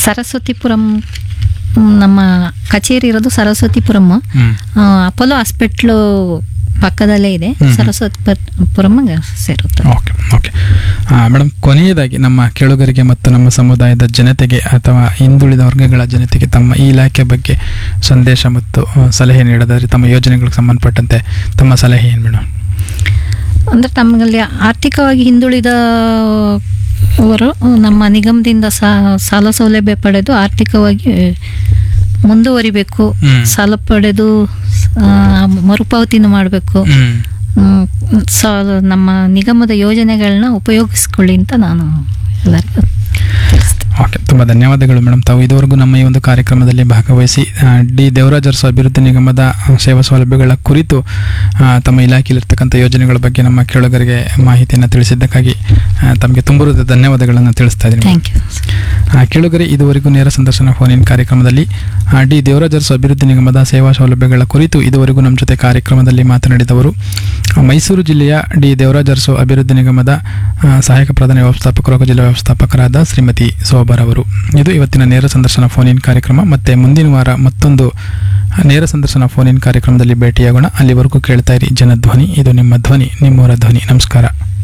ಸರಸ್ವತಿಪುರಂ ಮ್, ನಮ್ಮ ಕಚೇರಿ ಇರೋದು ಸರಸ್ವತಿಪುರಂ ಹ್ಮ್ ಆ, ಅಪೋಲೋ ಹಾಸ್ಪಿಟ್ಲು ಪಕ್ಕದಲ್ಲೇ ಇದೆ ಹ್ಮ್. ಸರಸ್ವತಿಪುರಂ ಸೇರುತ್ತೆ ಓಕೆ ಓಕೆ ಮೇಡಮ್ ಕೊನೆಯದಾಗಿ ನಮ್ಮ ಕೇಳುಗರಿಗೆ ಮತ್ತು ನಮ್ಮ ಸಮುದಾಯದ ಜನತೆಗೆ ಅಥವಾ ಹಿಂದುಳಿದ ವರ್ಗಗಳ ಜನತೆಗೆ ತಮ್ಮ ಈ ಇಲಾಖೆ ಬಗ್ಗೆ ಸಂದೇಶ ಮತ್ತು ಆ, ಸಲಹೆ ನೀಡೋದಾದ್ರೆ ತಮ್ಮ ಯೋಜನೆಗಳಿಗೆ ಸಂಬಂಧಪಟ್ಟಂತೆ ತಮ್ಮ ಸಲಹೆ ಏನು ಮೇಡಮ್ ಅಂದರೆ ತಮ್ಮಲ್ಲಿ ಆರ್ಥಿಕವಾಗಿ ಹಿಂದುಳಿದ ಅವರು ನಮ್ಮ ನಿಗಮದಿಂದ ಸಾ- ಸಾಲ ಸೌಲಭ್ಯ ಪಡೆದು ಆರ್ಥಿಕವಾಗಿ ಮುಂದುವರಿಬೇಕು ಹ್ಮ್. ಸಾಲ ಪಡೆದು ಆ, ಮರುಪಾವತಿನೂ ಮಾಡಬೇಕು ಹ್ಮ್ ಸಾಲ ನಮ್ಮ ನಿಗಮದ ಯೋಜನೆಗಳನ್ನ ಉಪಯೋಗಿಸ್ಕೊಳ್ಳಿ ಅಂತ ನಾನು ಎಲ್ಲರಿಗೂ ತಿಳಿಸ್ತೇನೆ ಓಕೆ ತುಂಬ ಧನ್ಯವಾದಗಳು ಮೇಡಮ್ ತಾವು ಇದುವರೆಗೂ ನಮ್ಮ ಈ ಒಂದು ಕಾರ್ಯಕ್ರಮದಲ್ಲಿ ಭಾಗವಹಿಸಿ ಆ, ಡಿ ದೇವರಾಜ್ ಅರಸು ಅಭಿವೃದ್ಧಿ ನಿಗಮದ ಆ, ಸೇವಾ ಸೌಲಭ್ಯಗಳ ಕುರಿತು ಆ, ತಮ್ಮ ಇಲಾಖೆಯಲ್ಲಿರ್ತಕ್ಕಂಥ ಯೋಜನೆಗಳ ಬಗ್ಗೆ ನಮ್ಮ ಕೇಳುಗರಿಗೆ ಮಾಹಿತಿಯನ್ನು ತಿಳಿಸಿದ್ದಕ್ಕಾಗಿ ಆ, ತಮಗೆ ತುಂಬ ಹೃದಯದ ಧನ್ಯವಾದಗಳನ್ನು ತಿಳಿಸ್ತಾ ಇದ್ದೀನಿ ಥ್ಯಾಂಕ್ ಯು ಆ, ಕೇಳುಗರೆ ಇದುವರೆಗೂ ನೇರ ಸಂದರ್ಶನ ಫೋನ್ ಕಾರ್ಯಕ್ರಮದಲ್ಲಿ ಆ, ಡಿ ದೇವರಾಜ್ ಅರಸು ಅಭಿವೃದ್ಧಿ ನಿಗಮದ ಸೇವಾ ಸೌಲಭ್ಯಗಳ ಕುರಿತು ಇದುವರೆಗೂ ನಮ್ಮ ಜೊತೆ ಕಾರ್ಯಕ್ರಮದಲ್ಲಿ ಮಾತನಾಡಿದವರು ಆ, ಮೈಸೂರು ಜಿಲ್ಲೆಯ ಡಿ ದೇವರಾಜ್ ಅರಸು ಅಭಿವೃದ್ಧಿ ನಿಗಮದ ಆ, ಸಹಾಯಕ ಪ್ರಧಾನ ವ್ಯವಸ್ಥಾಪಕರು ಹಾಗೂ ಜಿಲ್ಲಾ ವ್ಯವಸ್ಥಾಪಕರಾದ ಶ್ರೀಮತಿ ಸೋಬರ್ ಅವರು ಇದು ಇವತ್ತಿನ ನೇರ ಸಂದರ್ಶನ ಫೋನ್ ಇನ್ ಕಾರ್ಯಕ್ರಮ ಮತ್ತೆ ಮುಂದಿನ ವಾರ ಮತ್ತೊಂದು ನೇರ ಸಂದರ್ಶನ ಫೋನ್ ಇನ್ ಕಾರ್ಯಕ್ರಮದಲ್ಲಿ ಭೇಟಿಯಾಗೋಣ ಅಲ್ಲಿವರೆಗೂ ಕೇಳ್ತಾ ಇರಿ ಜನಧ್ವನಿ ಇದು ನಿಮ್ಮ ಧ್ವನಿ ನಿಮ್ಮವರ ಧ್ವನಿ ನಮಸ್ಕಾರ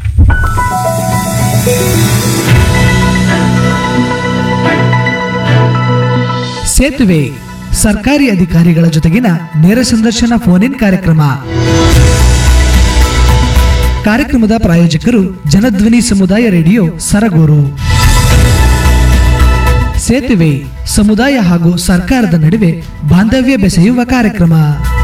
ಸೇತುವೆ ಸರ್ಕಾರಿ ಅಧಿಕಾರಿಗಳ ಜೊತೆಗಿನ ನೇರ ಸಂದರ್ಶನ ಫೋನ್ ಇನ್ ಕಾರ್ಯಕ್ರಮ ಕಾರ್ಯಕ್ರಮದ ಪ್ರಾಯೋಜಕರು ಜನಧ್ವನಿ ಸಮುದಾಯ ರೇಡಿಯೋ ಸರಗೂರು ಸೇತುವೆ ಸಮುದಾಯ ಹಾಗೂ ಸರ್ಕಾರದ ನಡುವೆ ಬಾಂಧವ್ಯ ಬೆಸೆಯುವ ಕಾರ್ಯಕ್ರಮ